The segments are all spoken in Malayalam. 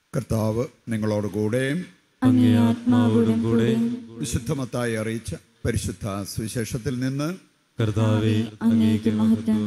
കർത്താവ് നിങ്ങളോട് കൂടെ അങ്ങേ ആത്മാവോടും കൂടെ വിശുദ്ധമത്തായി അറിയിച്ച പരിശുദ്ധ സുവിശേഷത്തിൽ നിന്ന് കർത്താവെ അങ്ങേക്ക് മഹത്വം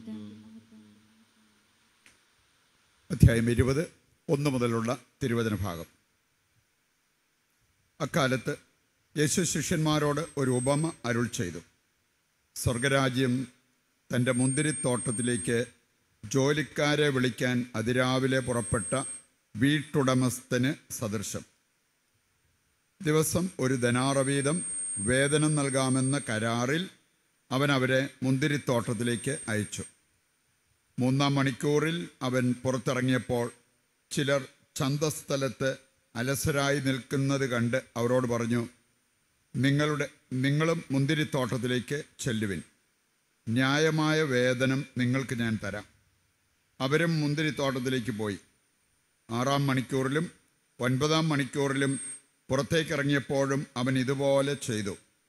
അധ്യായം ഇരുപത് ഒന്ന് മുതലുള്ള തിരുവചന ഭാഗം അക്കാലത്ത് യേശു ശിഷ്യന്മാരോട് ഒരു ഉപമ അരുൾ ചെയ്തു സ്വർഗരാജ്യം തൻ്റെ മുന്തിരിത്തോട്ടത്തിലേക്ക് ജോലിക്കാരെ വിളിക്കാൻ അതിരാവിലെ പുറപ്പെട്ട വീട്ടുടമസ്ഥന് സദൃശം ദിവസം ഒരു ധനാറ വീതം വേതനം നൽകാമെന്ന കരാറിൽ അവൻ അവരെ മുന്തിരിത്തോട്ടത്തിലേക്ക് അയച്ചു മൂന്നാം മണിക്കൂറിൽ അവൻ പുറത്തിറങ്ങിയപ്പോൾ ചിലർ ചന്തസ്ഥലത്ത് അലസരായി നിൽക്കുന്നത് കണ്ട് അവരോട് പറഞ്ഞു നിങ്ങളുടെ നിങ്ങളും മുന്തിരിത്തോട്ടത്തിലേക്ക് ചെല്ലുവിൻ ന്യായമായ വേതനം നിങ്ങൾക്ക് ഞാൻ തരാം അവരും മുന്തിരിത്തോട്ടത്തിലേക്ക് പോയി ആറാം മണിക്കൂറിലും ഒൻപതാം മണിക്കൂറിലും പുറത്തേക്കിറങ്ങിയപ്പോഴും അവൻ ഇതുപോലെ ചെയ്തു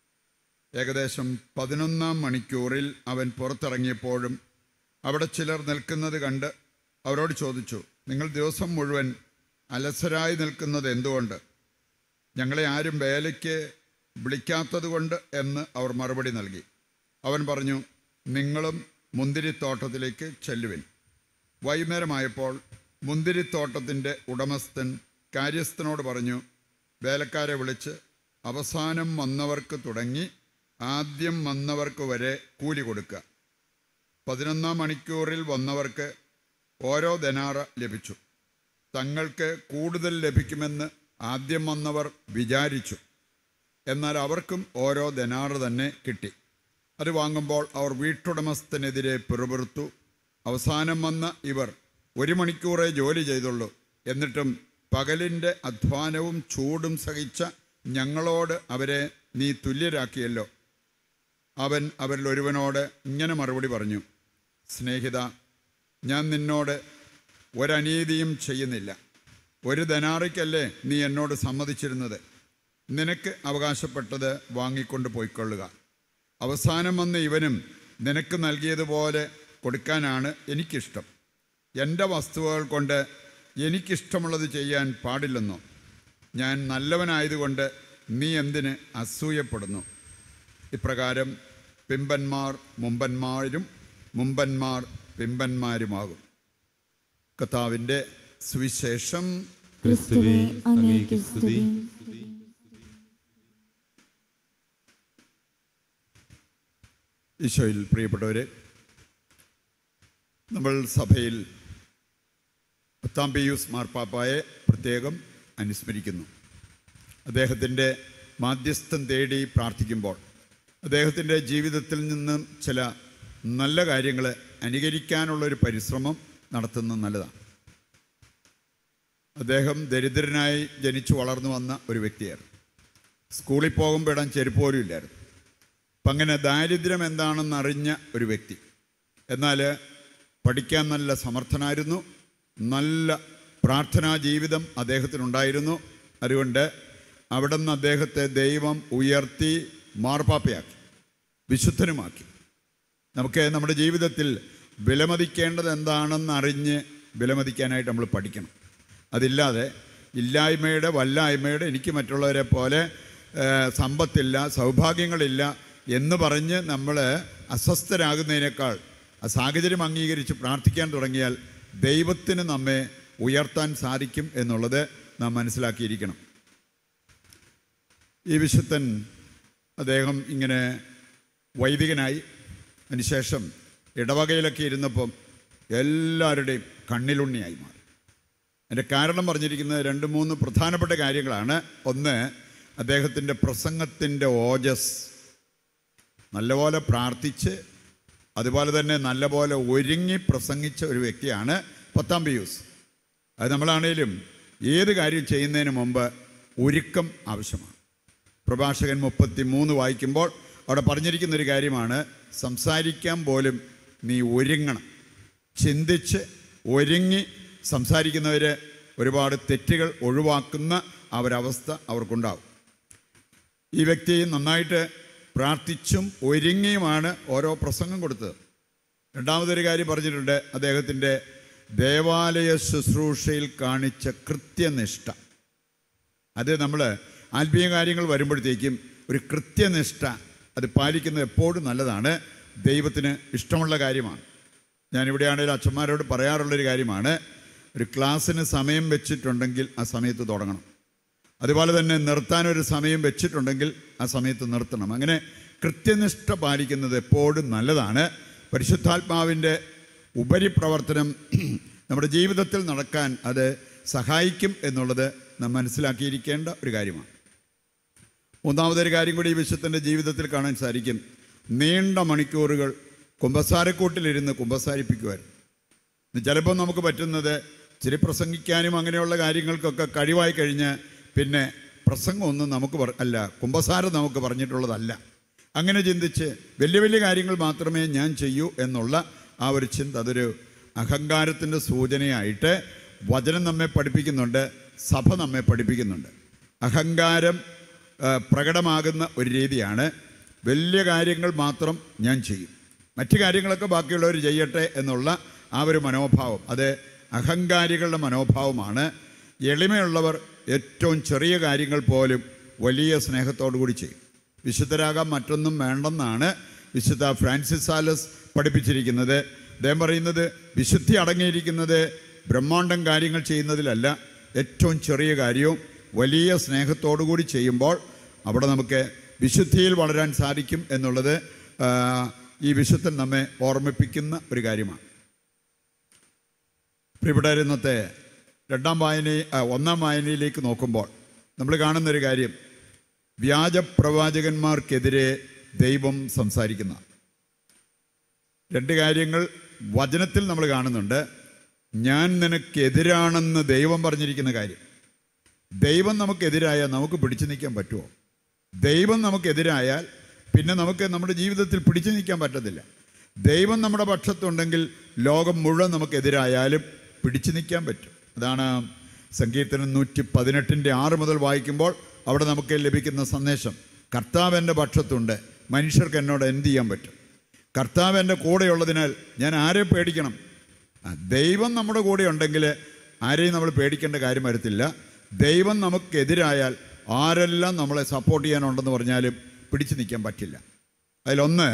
ഏകദേശം പതിനൊന്നാം മണിക്കൂറിൽ അവൻ പുറത്തിറങ്ങിയപ്പോഴും അവിടെ ചിലർ നിൽക്കുന്നത് കണ്ട് അവരോട് ചോദിച്ചു നിങ്ങൾ ദിവസം മുഴുവൻ അലസരായി നിൽക്കുന്നത് എന്തുകൊണ്ട് ഞങ്ങളെ ആരും വേലയ്ക്ക് വിളിക്കാത്തതുകൊണ്ട് എന്ന് അവർ മറുപടി നൽകി അവൻ പറഞ്ഞു നിങ്ങളും മുന്തിരിത്തോട്ടത്തിലേക്ക് ചെല്ലുവിൻ വൈകുന്നേരമായപ്പോൾ മുന്തിരിത്തോട്ടത്തിൻ്റെ ഉടമസ്ഥൻ കാര്യസ്ഥനോട് പറഞ്ഞു വേലക്കാരെ വിളിച്ച് അവസാനം വന്നവർക്ക് തുടങ്ങി ആദ്യം വന്നവർക്ക് വരെ കൂലി കൊടുക്കുക പതിനൊന്നാം മണിക്കൂറിൽ വന്നവർക്ക് ഓരോ ധനാറ ലഭിച്ചു തങ്ങൾക്ക് കൂടുതൽ ലഭിക്കുമെന്ന് ആദ്യം വന്നവർ വിചാരിച്ചു എന്നാൽ അവർക്കും ഓരോ ധനാറ് തന്നെ കിട്ടി അത് വാങ്ങുമ്പോൾ അവർ വീട്ടുടമസ്ഥനെതിരെ പിറുപിറുത്തു അവസാനം വന്ന ഇവർ ഒരു മണിക്കൂറേ ജോലി ചെയ്തുള്ളൂ എന്നിട്ടും പകലിൻ്റെ അധ്വാനവും ചൂടും സഹിച്ച ഞങ്ങളോട് അവരെ നീ തുല്യരാക്കിയല്ലോ അവൻ അവരിൽ ഒരുവനോട് ഇങ്ങനെ മറുപടി പറഞ്ഞു സ്നേഹിത ഞാൻ നിന്നോട് ഒരനീതിയും ചെയ്യുന്നില്ല ഒരു ധനാറിക്കല്ലേ നീ എന്നോട് സമ്മതിച്ചിരുന്നത് നിനക്ക് അവകാശപ്പെട്ടത് വാങ്ങിക്കൊണ്ട് പോയിക്കൊള്ളുക അവസാനം വന്ന ഇവനും നിനക്ക് നൽകിയതുപോലെ കൊടുക്കാനാണ് എനിക്കിഷ്ടം എൻ്റെ വസ്തുവകൾ കൊണ്ട് എനിക്കിഷ്ടമുള്ളത് ചെയ്യാൻ പാടില്ലെന്നോ ഞാൻ നല്ലവനായതുകൊണ്ട് നീ എന്തിന് അസൂയപ്പെടുന്നു ഇപ്രകാരം പിമ്പന്മാർ മുമ്പന്മാരും മുമ്പന്മാർ പിമ്പന്മാരുമാകും കർത്താവിൻ്റെ സുവിശേഷം ക്രിസ്തുവേ അങ്ങേക്ക് സ്തുതി ഈശോയിൽ പ്രിയപ്പെട്ടവരെ നമ്മൾ സഭയിൽ പത്താം പിയൂസ് മാർപ്പാപ്പായെ പ്രത്യേകം അനുസ്മരിക്കുന്നു അദ്ദേഹത്തിൻ്റെ മാധ്യസ്ഥം തേടി പ്രാർത്ഥിക്കുമ്പോൾ അദ്ദേഹത്തിൻ്റെ ജീവിതത്തിൽ നിന്നും ചില നല്ല കാര്യങ്ങൾ അനുകരിക്കാനുള്ളൊരു പരിശ്രമം നടത്തുന്നത് നല്ലതാണ് അദ്ദേഹം ദരിദ്രനായി ജനിച്ചു വളർന്നു വന്ന ഒരു വ്യക്തിയായിരുന്നു സ്കൂളിൽ പോകുമ്പോൾ ഇടാൻ ചെരുപ്പ് പോലും ഇല്ലായിരുന്നു അപ്പം അങ്ങനെ ദാരിദ്ര്യം എന്താണെന്ന് അറിഞ്ഞ ഒരു വ്യക്തി എന്നാൽ പഠിക്കാൻ നല്ല സമർത്ഥനായിരുന്നു നല്ല പ്രാർത്ഥനാ ജീവിതം അദ്ദേഹത്തിനുണ്ടായിരുന്നു അതുകൊണ്ട് അവിടെ നിന്ന് അദ്ദേഹത്തെ ദൈവം ഉയർത്തി മാർപ്പാപ്പയാക്കി വിശുദ്ധനുമാക്കി നമുക്ക് നമ്മുടെ ജീവിതത്തിൽ വിലമതിക്കേണ്ടത് എന്താണെന്ന് അറിഞ്ഞ് വിലമതിക്കാനായിട്ട് നമ്മൾ പഠിക്കണം അതില്ലാതെ ഇല്ലായ്മയുടെ വല്ലായ്മയുടെ എനിക്ക് മറ്റുള്ളവരെ പോലെ ഏഹ്, സമ്പത്തില്ല സൗഭാഗ്യങ്ങളില്ല എന്ന് പറഞ്ഞ് നമ്മൾ അസ്വസ്ഥരാകുന്നതിനേക്കാൾ ആ സാഹചര്യം അംഗീകരിച്ച് പ്രാർത്ഥിക്കാൻ തുടങ്ങിയാൽ ദൈവത്തിന് നമ്മെ ഉയർത്താൻ സാധിക്കും എന്നുള്ളത് നാം മനസ്സിലാക്കിയിരിക്കണം ഈ വിശുദ്ധൻ അദ്ദേഹം ഇങ്ങനെ വൈദികനായി അതിനുശേഷം ഇടവകയിലൊക്കെ ഇരുന്നപ്പം എല്ലാവരുടെയും കണ്ണിലുണ്ണിയായി മാറി അതിൻ്റെ കാരണം പറഞ്ഞിരിക്കുന്നത് രണ്ട് മൂന്ന് പ്രധാനപ്പെട്ട കാര്യങ്ങളാണ് ഒന്ന് അദ്ദേഹത്തിൻ്റെ പ്രസംഗത്തിൻ്റെ ഓജസ് നല്ലപോലെ പ്രാർത്ഥിച്ച് അതുപോലെ തന്നെ നല്ലപോലെ ഒരുങ്ങി പ്രസംഗിച്ച ഒരു വ്യക്തിയാണ് പത്താം പിയൂസ് അത് നമ്മളാണേലും ഏത് കാര്യം ചെയ്യുന്നതിന് മുമ്പ് ഒരുക്കം ആവശ്യമാണ് പ്രഭാഷകൻ മുപ്പത്തി മൂന്ന് വായിക്കുമ്പോൾ അവിടെ പറഞ്ഞിരിക്കുന്ന ഒരു കാര്യമാണ് സംസാരിക്കാൻ പോലും നീ ഒരുങ്ങണം ചിന്തിച്ച് ഒരുങ്ങി സംസാരിക്കുന്നവർ ഒരുപാട് തെറ്റുകൾ ഒഴിവാക്കുന്ന ആ ഒരവസ്ഥ അവർക്കുണ്ടാവും ഈ വ്യക്തി നന്നായിട്ട് പ്രാർത്ഥിച്ചും ഒരുങ്ങിയുമാണ് ഓരോ പ്രസംഗം കൊടുത്തത് രണ്ടാമതൊരു കാര്യം പറഞ്ഞിട്ടുണ്ട് അദ്ദേഹത്തിൻ്റെ ദേവാലയ ശുശ്രൂഷയിൽ കാണിച്ച കൃത്യനിഷ്ഠ അത് നമ്മൾ ആത്മീയ കാര്യങ്ങൾ വരുമ്പോഴത്തേക്കും ഒരു കൃത്യനിഷ്ഠ അത് പാലിക്കുന്നത് എപ്പോഴും നല്ലതാണ് ദൈവത്തിന് ഇഷ്ടമുള്ള കാര്യമാണ് ഞാനിവിടെയാണെങ്കിലും അച്ഛന്മാരോട് പറയാറുള്ളൊരു കാര്യമാണ് ഒരു ക്ലാസ്സിന് സമയം വെച്ചിട്ടുണ്ടെങ്കിൽ ആ സമയത്ത് തുടങ്ങണം അതുപോലെ തന്നെ നിർത്താനൊരു സമയം വെച്ചിട്ടുണ്ടെങ്കിൽ ആ സമയത്ത് നിർത്തണം അങ്ങനെ കൃത്യനിഷ്ഠ പാലിക്കുന്നത് എപ്പോഴും നല്ലതാണ് പരിശുദ്ധാത്മാവിൻ്റെ ഉപരിപ്രവർത്തനം നമ്മുടെ ജീവിതത്തിൽ നടക്കാൻ അത് സഹായിക്കും എന്നുള്ളത് നാം മനസ്സിലാക്കിയിരിക്കേണ്ട ഒരു കാര്യമാണ് മൂന്നാമതൊരു കാര്യം കൂടി ഈ വിശുദ്ധൻ്റെ ജീവിതത്തിൽ കാണാൻ സാധിക്കും നീണ്ട മണിക്കൂറുകൾ കുമ്പസാരക്കൂട്ടിലിരുന്ന് കുമ്പസാരിപ്പിക്കുമായിരുന്നു ചിലപ്പോൾ നമുക്ക് പറ്റുന്നത് ഇച്ചിരി പ്രസംഗിക്കാനും അങ്ങനെയുള്ള കാര്യങ്ങൾക്കൊക്കെ കഴിവായി കഴിഞ്ഞ് പിന്നെ പ്രസംഗമൊന്നും നമുക്ക് പറ അല്ല കുമ്പസാരം നമുക്ക് പറഞ്ഞിട്ടുള്ളതല്ല അങ്ങനെ ചിന്തിച്ച് വലിയ വലിയ കാര്യങ്ങൾ മാത്രമേ ഞാൻ ചെയ്യൂ എന്നുള്ള ആ ഒരു ചിന്ത അതൊരു അഹങ്കാരത്തിൻ്റെ സൂചനയായിട്ട് വചനം നമ്മെ പഠിപ്പിക്കുന്നുണ്ട് സഭ നമ്മെ പഠിപ്പിക്കുന്നുണ്ട് അഹങ്കാരം ആ, പ്രകടമാകുന്ന ഒരു രീതിയാണ് വലിയ കാര്യങ്ങൾ മാത്രം ഞാൻ ചെയ്യും മറ്റു കാര്യങ്ങളൊക്കെ ബാക്കിയുള്ളവർ ചെയ്യട്ടെ എന്നുള്ള ആ ഒരു മനോഭാവം അത് അഹങ്കാരികളുടെ മനോഭാവമാണ് എളിമയുള്ളവർ ഏറ്റവും ചെറിയ കാര്യങ്ങൾ പോലും വലിയ സ്നേഹത്തോടു കൂടി ചെയ്യും വിശുദ്ധരാകാൻ മറ്റൊന്നും വേണ്ടെന്നാണ് വിശുദ്ധ ഫ്രാൻസിസ് സാലസ് പഠിപ്പിച്ചിരിക്കുന്നത് അദ്ദേഹം പറയുന്നത് വിശുദ്ധി അടങ്ങിയിരിക്കുന്നത് ബ്രഹ്മാണ്ടം കാര്യങ്ങൾ ചെയ്യുന്നതിലല്ല ഏറ്റവും ചെറിയ കാര്യവും വലിയ സ്നേഹത്തോടു കൂടി ചെയ്യുമ്പോൾ അവിടെ നമുക്ക് വിശുദ്ധിയിൽ വളരാൻ സാധിക്കും എന്നുള്ളത് ആ, ഈ വിശുദ്ധൻ നമ്മെ ഓർമ്മിപ്പിക്കുന്ന ഒരു കാര്യമാണ് പ്രിയപ്പെട്ട ഇന്നത്തെ രണ്ടാം വായന ആ, ഒന്നാം വായനയിലേക്ക് നോക്കുമ്പോൾ നമ്മൾ കാണുന്നൊരു കാര്യം വ്യാജപ്രവാചകന്മാർക്കെതിരെ ദൈവം സംസാരിക്കുന്ന രണ്ട് കാര്യങ്ങൾ വചനത്തിൽ നമ്മൾ കാണുന്നുണ്ട് ഞാൻ നിനക്കെതിരാണെന്ന് ദൈവം പറഞ്ഞിരിക്കുന്ന കാര്യം ദൈവം നമുക്കെതിരായാൽ നമുക്ക് പിടിച്ചു നിൽക്കാൻ പറ്റുമോ ദൈവം നമുക്കെതിരായാൽ പിന്നെ നമുക്ക് നമ്മുടെ ജീവിതത്തിൽ പിടിച്ചു നിൽക്കാൻ പറ്റത്തില്ല ദൈവം നമ്മുടെ പക്ഷത്തുണ്ടെങ്കിൽ ലോകം മുഴുവൻ നമുക്കെതിരായാലും പിടിച്ചു നിൽക്കാൻ പറ്റും അതാണ് സങ്കീർത്തനം നൂറ്റി പതിനെട്ടിൻ്റെ ആറ് മുതൽ വായിക്കുമ്പോൾ അവിടെ നമുക്ക് ലഭിക്കുന്ന സന്ദേശം കർത്താവ് എൻ്റെ പക്ഷത്തുണ്ട് മനുഷ്യർക്ക് എന്നോട് എന്ത് ചെയ്യാൻ പറ്റും കർത്താവ് എൻ്റെ കൂടെയുള്ളതിനാൽ ഞാൻ ആരെ പേടിക്കണം ആ, ദൈവം നമ്മുടെ കൂടെ ഉണ്ടെങ്കിൽ ആരെയും നമ്മൾ പേടിക്കേണ്ട കാര്യം വരത്തില്ല ദൈവം നമുക്കെതിരായാൽ ആരെല്ലാം നമ്മളെ സപ്പോർട്ട് ചെയ്യാനുണ്ടെന്ന് പറഞ്ഞാലും പിടിച്ചു നിൽക്കാൻ പറ്റില്ല അതിലൊന്ന്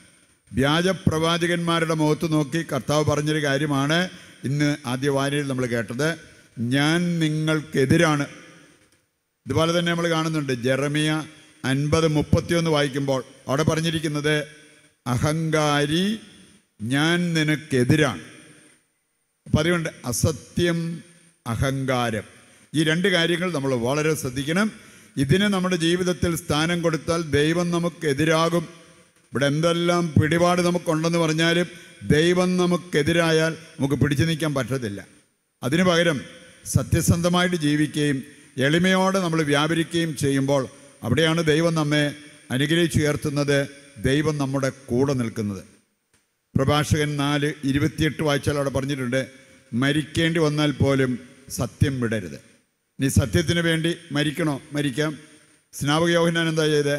വ്യാജപ്രവാചകന്മാരുടെ മുഖത്ത് നോക്കി കർത്താവ് പറഞ്ഞൊരു കാര്യമാണ് ഇന്ന് ആദ്യ വായനയിൽ നമ്മൾ കേട്ടത് ഞാൻ നിങ്ങൾക്കെതിരാണ് ഇതുപോലെ തന്നെ നമ്മൾ കാണുന്നുണ്ട് ജെറമിയ അൻപത് മുപ്പത്തിയൊന്ന് വായിക്കുമ്പോൾ അവിടെ പറഞ്ഞിരിക്കുന്നത് അഹങ്കാരി ഞാൻ നിനക്കെതിരാണ് അപ്പം അതുകൊണ്ട് അസത്യം അഹങ്കാരം ഈ രണ്ട് കാര്യങ്ങൾ നമ്മൾ വളരെ ശ്രദ്ധിക്കണം ഇതിന് നമ്മുടെ ജീവിതത്തിൽ സ്ഥാനം കൊടുത്താൽ ദൈവം നമുക്കെതിരാകും ഇവിടെ എന്തെല്ലാം പിടിപാട് നമുക്കുണ്ടെന്ന് പറഞ്ഞാലും ദൈവം നമുക്കെതിരായാൽ നമുക്ക് പിടിച്ചു നിൽക്കാൻ പറ്റത്തില്ല അതിനു പകരം സത്യസന്ധമായിട്ട് ജീവിക്കുകയും എളിമയോടെ നമ്മൾ വ്യാപരിക്കുകയും ചെയ്യുമ്പോൾ അവിടെയാണ് ദൈവം നമ്മെ അനുഗ്രഹിച്ചുയർത്തുന്നത് ദൈവം നമ്മുടെ കൂടെ നിൽക്കുന്നത് പ്രഭാഷകൻ നാല് ഇരുപത്തിയെട്ട് വായിച്ചാൽ അവിടെ പറഞ്ഞിട്ടുണ്ട് മരിക്കേണ്ടി വന്നാൽ പോലും സത്യം വിടരുത് നീ സത്യത്തിന് വേണ്ടി മരിക്കണോ മരിക്കാം സ്നാപക യോഹനാൻ എന്താ ചെയ്തത്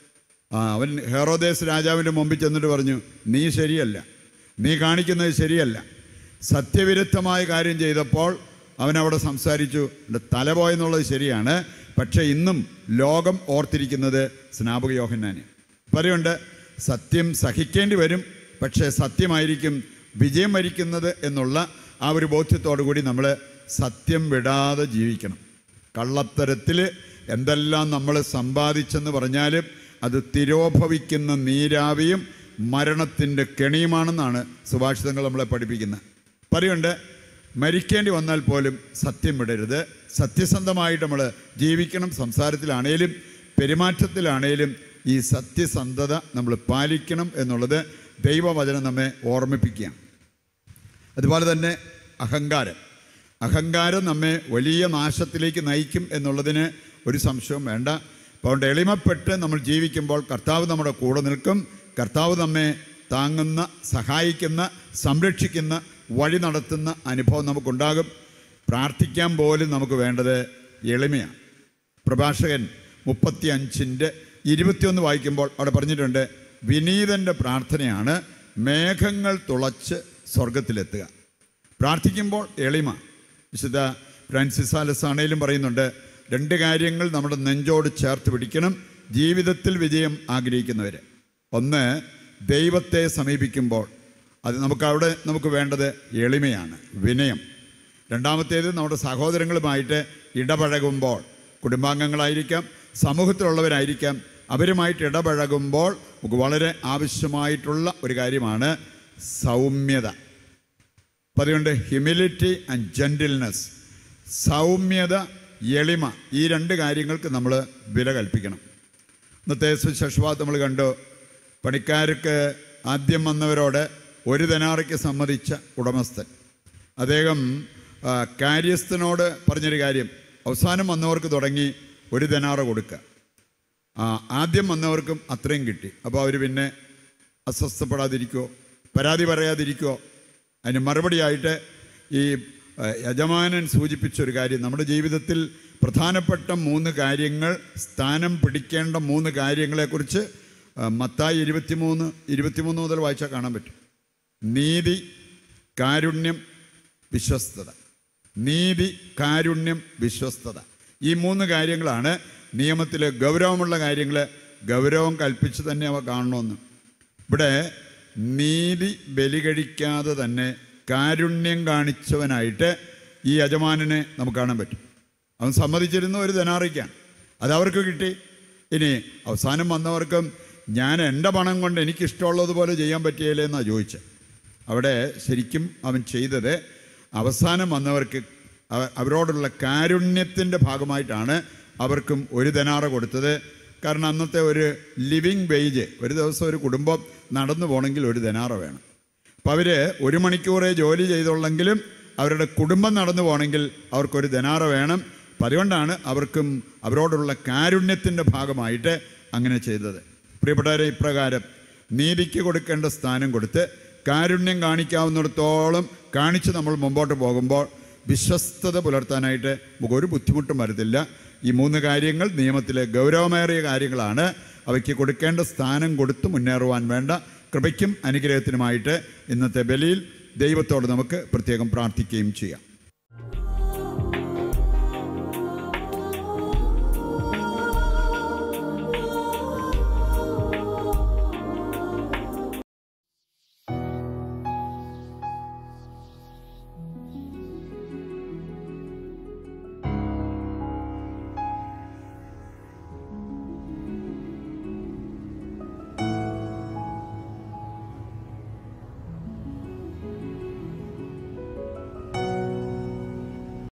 ആ അവൻ ഹെറോദേസ് രാജാവിൻ്റെ മുമ്പിൽ ചെന്നിട്ട് പറഞ്ഞു നീ ശരിയല്ല നീ കാണിക്കുന്നത് ശരിയല്ല സത്യവിരുദ്ധമായ കാര്യം ചെയ്തപ്പോൾ അവൻ അവിടെ സംസാരിച്ചു എൻ്റെ തല പോയെന്നുള്ളത് ശരിയാണ് പക്ഷേ ഇന്നും ലോകം ഓർത്തിരിക്കുന്നത് സ്നാപക യോഹന്നാന് പറയുണ്ട് സത്യം സഹിക്കേണ്ടി വരും പക്ഷേ സത്യമായിരിക്കും വിജയം വരിക്കുന്നത് എന്നുള്ള ആ ഒരു ബോധ്യത്തോടു കൂടി നമ്മൾ സത്യം വിടാതെ ജീവിക്കണം കള്ളത്തരത്തിൽ എന്തെല്ലാം നമ്മൾ സമ്പാദിച്ചെന്ന് പറഞ്ഞാലും അത് തിരോഭവിക്കുന്ന നീരാവിയും മരണത്തിൻ്റെ കെണിയുമാണെന്നാണ് സുഭാഷിതങ്ങൾ നമ്മളെ പഠിപ്പിക്കുന്നത് പറയുണ്ട് മരിക്കേണ്ടി വന്നാൽ പോലും സത്യം വിടരുത് സത്യസന്ധമായിട്ട് നമ്മൾ ജീവിക്കണം സംസാരത്തിലാണേലും പെരുമാറ്റത്തിലാണേലും ഈ സത്യസന്ധത നമ്മൾ പാലിക്കണം എന്നുള്ളത് ദൈവവചനം നമ്മെ ഓർമ്മിപ്പിക്കുകയാണ് അതുപോലെ തന്നെ അഹങ്കാരം അഹങ്കാരം നമ്മെ വലിയ നാശത്തിലേക്ക് നയിക്കും എന്നുള്ളതിന് ഒരു സംശയവും വേണ്ട അതുകൊണ്ട് എളിമപ്പെട്ട് നമ്മൾ ജീവിക്കുമ്പോൾ കർത്താവ് നമ്മുടെ കൂടെ നിൽക്കും കർത്താവ് നമ്മെ താങ്ങുന്ന സഹായിക്കുന്ന സംരക്ഷിക്കുന്ന വഴി നടത്തുന്ന അനുഭവം നമുക്കുണ്ടാകും പ്രാർത്ഥിക്കാൻ പോലും നമുക്ക് വേണ്ടത് എളിമയാണ് പ്രഭാഷകൻ മുപ്പത്തി അഞ്ചിൻ്റെ ഇരുപത്തിയൊന്ന് വായിക്കുമ്പോൾ അവിടെ പറഞ്ഞിട്ടുണ്ട് വിനീതൻ്റെ പ്രാർത്ഥനയാണ് മേഘങ്ങൾ തുളച്ച് സ്വർഗത്തിലെത്തുക പ്രാർത്ഥിക്കുമ്പോൾ എളിമ വിശുദ്ധ ഫ്രാൻസിസ് ആലസ് ആണേലും പറയുന്നുണ്ട് രണ്ട് കാര്യങ്ങൾ നമ്മുടെ നെഞ്ചോട് ചേർത്ത് പിടിക്കണം ജീവിതത്തിൽ വിജയം ആഗ്രഹിക്കുന്നവർ ഒന്ന് ദൈവത്തെ സമീപിക്കുമ്പോൾ അത് നമുക്ക് അവിടെ നമുക്ക് വേണ്ടത് എളിമയാണ് വിനയം രണ്ടാമത്തേത് നമ്മുടെ സഹോദരങ്ങളുമായിട്ട് ഇടപഴകുമ്പോൾ കുടുംബാംഗങ്ങളായിരിക്കാം സമൂഹത്തിലുള്ളവരായിരിക്കാം അവരുമായിട്ട് ഇടപഴകുമ്പോൾ നമുക്ക് വളരെ ആവശ്യമായിട്ടുള്ള ഒരു കാര്യമാണ് സൗമ്യത അപ്പം അതുകൊണ്ട് ഹ്യൂമിലിറ്റി ആൻഡ് ജെൻറ്റിൽനെസ് സൗമ്യത എളിമ ഈ രണ്ട് കാര്യങ്ങൾക്ക് നമ്മൾ വില കൽപ്പിക്കണം ഇന്നത്തെ സുശേഷവാദം നമ്മൾ കണ്ടു പണിക്കാർക്ക് ആദ്യം വന്നവരോട് ഒരു ധനാറയ്ക്ക് സമ്മതിച്ച ഉടമസ്ഥൻ അദ്ദേഹം ആ, കാര്യസ്ഥനോട് പറഞ്ഞൊരു കാര്യം അവസാനം വന്നവർക്ക് തുടങ്ങി ഒരു ധനാറ കൊടുക്കുക ആ, ആദ്യം വന്നവർക്കും അത്രയും കിട്ടി അപ്പോൾ അവർ പിന്നെ അസ്വസ്ഥപ്പെടാതിരിക്കുമോ പരാതി പറയാതിരിക്കുമോ അതിന് മറുപടിയായിട്ട് ഈ ആ, യജമാനൻ സൂചിപ്പിച്ചൊരു കാര്യം നമ്മുടെ ജീവിതത്തിൽ പ്രധാനപ്പെട്ട മൂന്ന് കാര്യങ്ങൾ സ്ഥാനം പിടിക്കേണ്ട മൂന്ന് കാര്യങ്ങളെക്കുറിച്ച് ആ, മത്തായി ഇരുപത്തിമൂന്ന് ഇരുപത്തിമൂന്ന് മുതൽ വായിച്ചാൽ കാണാൻ പറ്റും നീതി കാരുണ്യം വിശ്വസ്തത നീതി കാരുണ്യം വിശ്വസ്തത ഈ മൂന്ന് കാര്യങ്ങളാണ് നിയമത്തിൽ ഗൗരവമുള്ള കാര്യങ്ങൾ ഗൗരവം കൽപ്പിച്ച് തന്നെ അവ കാണണമെന്ന് ഇവിടെ നീതി ബലി കഴിക്കാതെ തന്നെ കാരുണ്യം കാണിച്ചവനായിട്ട് ഈ യജമാനനെ നമുക്ക് കാണാൻ പറ്റും അവൻ സമ്മതിച്ചിരുന്ന ഒരു ധനാറിക്കാൻ അത് അവർക്ക് കിട്ടി ഇനി അവസാനം വന്നവർക്കും ഞാൻ എൻ്റെ പണം കൊണ്ട് എനിക്കിഷ്ടമുള്ളതുപോലെ ചെയ്യാൻ പറ്റിയല്ലേ എന്നാണ് ചോദിച്ചത് അവിടെ ശരിക്കും അവൻ ചെയ്തത് അവസാനം വന്നവർക്ക് അവ- അവരോടുള്ള കാരുണ്യത്തിൻ്റെ ഭാഗമായിട്ടാണ് അവർക്കും ഒരു ധനാറ കൊടുത്തത് കാരണം അന്നത്തെ ഒരു ലിവിങ് വേജ് ഒരു ദിവസം ഒരു കുടുംബം നടന്നു പോകണമെങ്കിൽ ഒരു ധനാറ വേണം അപ്പോൾ അവർ ഒരു മണിക്കൂറേ ജോലി ചെയ്തുള്ളെങ്കിലും അവരുടെ കുടുംബം നടന്നു പോകണമെങ്കിൽ അവർക്കൊരു ധനാറ വേണം അപ്പം അതുകൊണ്ടാണ് അവർക്കും അവരോടുള്ള കാരുണ്യത്തിൻ്റെ ഭാഗമായിട്ട് അങ്ങനെ ചെയ്തത് പ്രിയപ്പെട്ടവരെ ഇപ്രകാരം നീതിക്ക് കൊടുക്കേണ്ട സ്ഥാനം കൊടുത്ത് കാരുണ്യം കാണിക്കാവുന്നിടത്തോളം കാണിച്ച് നമ്മൾ മുമ്പോട്ട് പോകുമ്പോൾ വിശ്വസ്തത പുലർത്താനായിട്ട് നമുക്ക് ഒരു ബുദ്ധിമുട്ടും വരത്തില്ല ഈ മൂന്ന് കാര്യങ്ങൾ നിയമത്തിലെ ഗൗരവമേറിയ കാര്യങ്ങളാണ് അവയ്ക്ക് കൊടുക്കേണ്ട സ്ഥാനം കൊടുത്ത് മുന്നേറുവാൻ വേണ്ട കൃപയ്ക്കും അനുഗ്രഹത്തിനുമായിട്ട് ഇന്നത്തെ ബലിയിൽ ദൈവത്തോട് നമുക്ക് പ്രത്യേകം പ്രാർത്ഥിക്കുകയും ചെയ്യാം